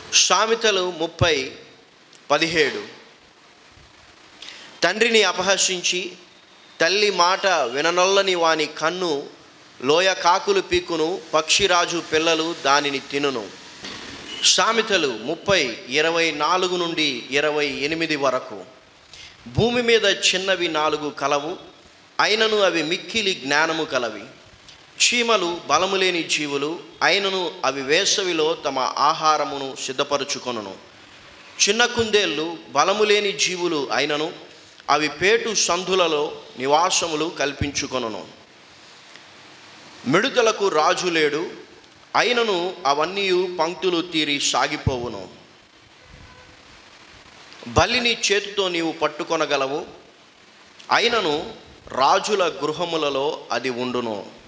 సామెతలు ముప్పై పదిహేడు తండ్రిని అపహసించి తల్లి మాట విననొల్లని వాని కన్ను లోయ కాకులు పీకును పక్షిరాజు పిల్లలు దానిని తినును సామెతలు ముప్పై ఇరవై నాలుగు నుండి ఇరవై ఎనిమిది వరకు భూమి మీద చిన్నవి నాలుగు కలవు అయినను అవి మిక్కిలి జ్ఞానము కలవి చీమలు బలము లేని జీవులు అయినను అవి వేసవిలో తమ ఆహారమును సిద్ధపరచుకొనును చిన్న కుందేళ్ళు బలము లేని జీవులు అయినను అవి పేటు సంధులలో నివాసములు కల్పించుకొనును మిడుతలకు రాజు లేడు అయినను అవన్నీ పంక్తులు తీరి సాగిపోవును బలిని చేతితో నీవు పట్టుకొనగలవు అయినను రాజుల గృహములలో అది ఉండును